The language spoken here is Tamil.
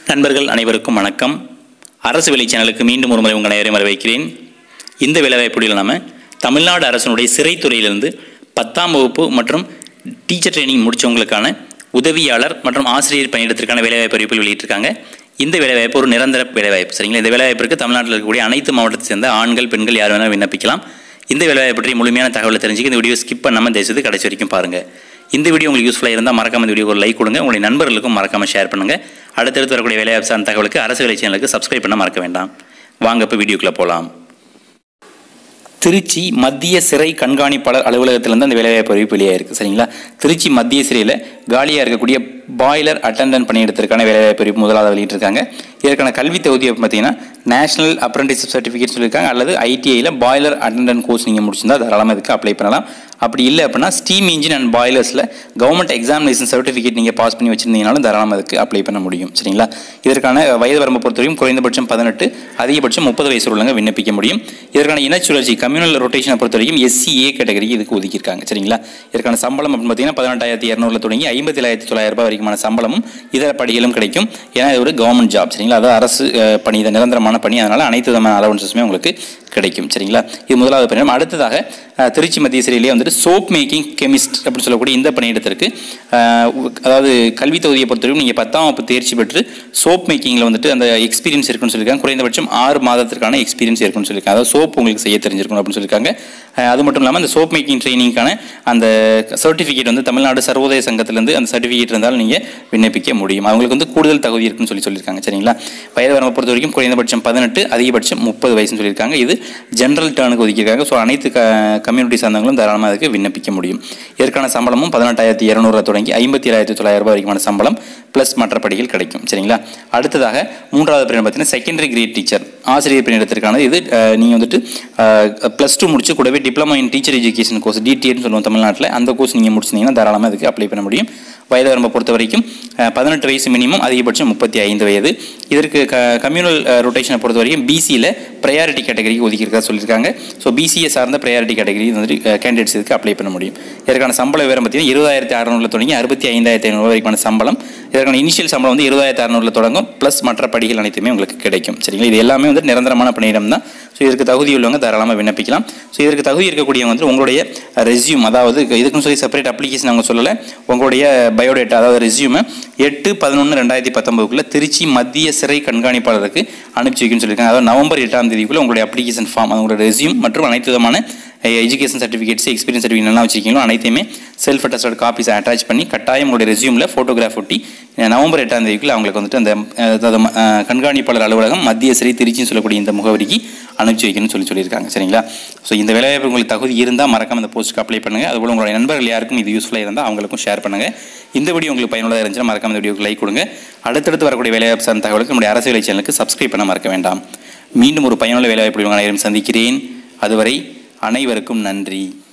நண்பர்கள் அனைவருக்கும் வணக்கம் அரசு வேலை சேனலுக்கு மீண்டும் ஒரு முறை உங்கள் அனைவரையும் வரவேற்கிறேன் இந்த வேலைவாய்ப்புகளில் நாம தமிழ்நாடு அரசனுடைய சிறைத்துறையிலிருந்து பத்தாம் வகுப்பு மற்றும் டீச்சர் ட்ரைனிங் முடித்தவங்களுக்கான உதவியாளர் மற்றும் ஆசிரியர் பணியிடத்திற்கான வேலைவாய்ப்பு அறிவிப்பில் வெளியிட்டிருக்காங்க இந்த வேலைவாய்ப்பு ஒரு நிரந்தர வேலைவாய்ப்பு சரிங்களா இந்த வேலைவாய்ப்பிற்கு தமிழ்நாட்டில் இருக்கக்கூடிய அனைத்து மாவட்டத்தை சேர்ந்த ஆண்கள் பெண்கள் யார் வேணாலும் விண்ணப்பிக்கலாம் இந்த வேலைவாய்ப்பு பற்றி முழுமையான தகவலை தெரிஞ்சுக்க இந்த வீடியோ ஸ்கிப் பண்ணாமல் தயவுசெய்து கடைசி வரைக்கும் பாருங்கள் இந்த வீடியோ உங்களுக்கு யூஸ்ஃபுல்லாக இருந்தால் மறக்காம இந்த வீடியோ ஒரு லைக் கொடுங்க உங்களுடைய நண்பர்களுக்கும் மறக்காம ஷேர் பண்ணுங்கள் அடுத்தடுத்து வரக்கூடிய வேலைவாய்ப்பு சார்ந்த தகவலுக்கு அரசு வேலை சேனலுக்கு சப்ஸ்கிரைப் பண்ண மறக்க வேண்டாம் வாங்க இப்போ வீடியோக்குள்ளே போகலாம் திருச்சி மத்திய சிறை கண்காணிப்பாளர் அலுவலகத்திலேருந்து அந்த வேலைவாய்ப்பு அறிவிப்பு வெளியாயிருக்கு சரிங்களா திருச்சி மத்திய சிறையில் காலியாக இருக்கக்கூடிய பாய்லர் அட்டண்டன்ட் பணியிடத்திற்கான வேலைவாய்ப்பு அறிவிப்பு முதலாவது வெளியிட்டிருக்காங்க இதற்கான கல்வி தகுதியை பார்த்தீங்கன்னா நேஷனல் அப்ரண்டிஸ்ஷிப் சர்டிஃபிகேட் சொல்லியிருக்காங்க அல்லது ஐடிஐயில் பாய்லர் அட்டண்டன்ட் கோர்ஸ் நீங்கள் முடிச்சிருந்தா தாராளமாக இதுக்கு அப்ளை பண்ணலாம் அப்படி இல்லை அப்படின்னா ஸ்டீம் இன்ஜின் அண்ட் பாய்லர்ஸில் கவர்மெண்ட் எக்ஸாமினேஷன் சர்டிஃபிகேட் நீங்கள் பாஸ் பண்ணி வச்சிருந்தீங்கனாலும் தாராளமாக அதுக்கு அப்ளை பண்ண முடியும் சரிங்களா இதற்கான வயது வரம்பை பொறுத்தவரைக்கும் குறைந்தபட்சம் பதினெட்டு அதிகபட்சம் முப்பது வயசு உள்ளவங்க விண்ணப்பிக்க முடியும் இதற்கான இனச்சுழற்சி கம்யூனல் ரொட்டேஷனை பொறுத்த வரைக்கும் எஸ்சி ஏ கேட்டகரிக்கு இதுக்கு ஒதுக்கியிருக்காங்க சரிங்களா இதற்கான சம்பளம் அப்படின்னு பார்த்தீங்கன்னா பதினெட்டாயிரத்தி இரநூறுல தொடங்கி ஐம்பத்தி ஏழாயிரத்தி தொள்ளாயிரம் ரூபாய் வரைக்குமான சம்பளமும் இதர படிகளும் கிடைக்கும் ஏன்னா இது ஒரு கவர்மெண்ட் ஜாப் சரிங்களா அதாவது அரசு அஹ், பணி இது நிரந்தரமான பணி அதனால் அனைத்து விதமான அலவன்சஸுமே உங்களுக்கு கிடைக்கும் சரிங்களா இது முதலாவது பணியிடம் அடுத்ததாக அஹ், திருச்சி மத்திய சிறையிலே வந்துட்டு சோப் மேக்கிங் கெமிஸ்ட் அப்படின்னு சொல்லக்கூடிய இந்த பணியிடத்திற்கு அஹ், உ- அதாவது கல்வி தொகுதியை பொறுத்தவரைக்கும் நீங்கள் பத்தாம் வகுப்பு தேர்ச்சி பெற்று சோப் மேக்கிங்கில் வந்துட்டு அந்த எக்ஸ்பீரியன்ஸ் இருக்குன்னு சொல்லியிருக்காங்க குறைந்தபட்சம் ஆறு மாதத்திற்கான எக்ஸ்பீரியன்ஸ் இருக்குன்னு சொல்லியிருக்காங்க அதாவது சோப் உங்களுக்கு செய்ய தெரிஞ்சிருக்கணும் அப்படின்னு சொல்லியிருக்காங்க அஹ், அது மட்டும் இல்லாமல் அந்த சோப் மேக்கிங் ட்ரைனிங்கான அந்த சர்டிஃபிகேட் வந்து தமிழ்நாடு சர்வோதய சங்கத்திலேருந்து அந்த சர்டிஃபிகேட் இருந்தாலும் நீங்கள் விண்ணப்பிக்க முடியும் அவங்களுக்கு வந்து கூடுதல் தகுதி இருக்குன்னு சொல்லி சொல்லியிருக்காங்க சரிங்களா வயது வரம்பை பொறுத்த வரைக்கும் குறைந்தபட்சம் பதினெட்டு அதிகபட்சம் முப்பது வயசுன்னு சொல்லியிருக்காங்க இது ஜென்ரல் டேர்னுக்கு ஒதுக்கியிருக்காங்க ஸோ அனைத்து க கம்யூனிட்டி சார்ந்தவங்களும் தாராளமாக அதுக்கு விண்ணப்பிக்க முடியும் இதற்கான சம்பளமும் பதினெட்டாயிரத்தி இரநூறுவா தொடங்கி ஐம்பத்தி ஏழாயிரத்தி தொள்ளாயிரம் ரூபாய் வரைக்குமான சம்பளம் ப்ளஸ் மற்ற படிகள் கிடைக்கும் சரிங்களா அடுத்ததாக மூன்றாவது பிரிவு பார்த்தீங்கன்னா செகண்டரி கிரேட் டீச்சர் ஆசிரியர் பணியிடத்திற்கானது இது நீங்கள் வந்துட்டு ப்ளஸ் டூ முடிச்சு கூடவே diploma in teacher education course டிடிஎட்னு சொல்லுவோம் தமிழ்நாட்டில் அந்த கோர்ஸ் நீங்கள் முடிச்சிருந்தீங்கன்னா தாராளமாக அதுக்கு அப்ளை பண்ண முடியும் வயது வரம்பை பொறுத்த வரைக்கும் அஹ், பதினெட்டு வயசு மினிமம் அதிகபட்சம் முப்பத்தி ஐந்து வயது இதற்கு க கம்யூனல் ரொட்டேஷனை பொறுத்த வரைக்கும் பிசியில் ப்ரையாரிட்டி கேட்டகரிக்கு ஒதுக்கியிருக்கா சொல்லியிருக்காங்க ஸோ பிசிஏ சார்ந்த ப்ரையாரிட்டி கேட்டகரி வந்துட்டு கேண்டிடேட்ஸ் இதுக்கு அப்ளை பண்ண முடியும் இதற்கான சம்பள விவரம் பார்த்தீங்கன்னா இருபதாயிரத்தி அறநூறுல தொடங்கி அறுபத்தி ஐந்தாயிரத்தி ஐநூறு வரைக்கான சம்பளம் இதற்கான இனிஷியல் சம்பளம் வந்து இருபதாயிரத்தி அறநூறுல தொடங்கும் ப்ளஸ் மற்ற படிகள் அனைத்துமே உங்களுக்கு கிடைக்கும் சரிங்களா இது எல்லாமே வந்து நிரந்தரமான பணியிடம் தான் ஸோ இதற்கு தகுதி உள்ளவங்க தாராளமாக விண்ணப்பிக்கலாம் ஸோ இதற்கு தகுதி இருக்கக்கூடியவங்க வந்து உங்களுடைய ரெஸ்யூம் அதாவது இதுக்குன்னு சொல்லி செப்பரேட் அப்ளிகேஷன் அவங்க சொல்லலை உங்களுடைய பயோடேட்டா அதாவது ரெஸ்யூமை எட்டு பதினொன்று ரெண்டாயிரத்தி பத்தொம்பதுக்குள்ள திருச்சி மத்திய சிறை கண்காணிப்பாளருக்கு அனுப்பிச்சி வைக்கணும்னு சொல்லியிருக்காங்க அதாவது நவம்பர் எட்டாம் தேதிக்குள்ள உங்களுடைய அப்ளிகேஷன் ஃபார்ம் உங்களுடைய ரெஸ்யூம் மற்றும் அனைத்து விதமான எஜுகேஷன் சர்டிஃபிகேட்ஸ் எக்ஸ்பீரியன்ஸ் சர்டிஃபிகேட் எல்லாம் வச்சிருக்கீங்களோ அனைத்தையுமே செல்ஃப் அட்டஸ்டட் காப்பீஸ் அட்டாச் பண்ணி கட்டாயம் உங்களுடைய ரெஸ்யூமில் ஃபோட்டோகிராஃப் ஒட்டி அஹ், நவம்பர் எட்டாம் தேதிக்குள்ள அவங்களுக்கு வந்துட்டு அந்த அஹ், அதாவது, அஹ், கண்காணிப்பாளர் அலுவலகம் மத்திய சிறை திருச்சின்னு சொல்லக்கூடிய இந்த முகவரிக்கு அனுப்பிச்சி வைக்கணும்னு சொல்லி சொல்லியிருக்காங்க சரிங்களா ஸோ இந்த வேலைவாய்ப்பு உங்களுக்கு தகுதி இருந்தால் மறக்காம இந்த போஸ்ட்டுக்கு அப்ளை பண்ணுங்கள் அதுபோல் உங்களுடைய நண்பர்கள் யாருக்கும் இது யூஸ்ஃபுல்லாக இருந்தால் அவங்களுக்கும் ஷேர் பண்ணுங்கள் இந்த வீடியோ உங்களுக்கு பயனுள்ளதாக இருந்துச்சுன்னா மறக்காம இந்த வீடியோக்கு லைக் கொடுங்க அடுத்தடுத்து வரக்கூடிய வேலைவாய்ப்பு சார்ந்த தகவலுக்கு நம்முடைய அரசு வேலை சேனலுக்கு சப்ஸ்கிரைப் பண்ண மறக்க வேண்டாம் மீண்டும் ஒரு பயனுள்ள வேலைவாய்ப்பு உங்கள் அனைவரும் சந்திக்கிறேன் அதுவரை அனைவருக்கும் நன்றி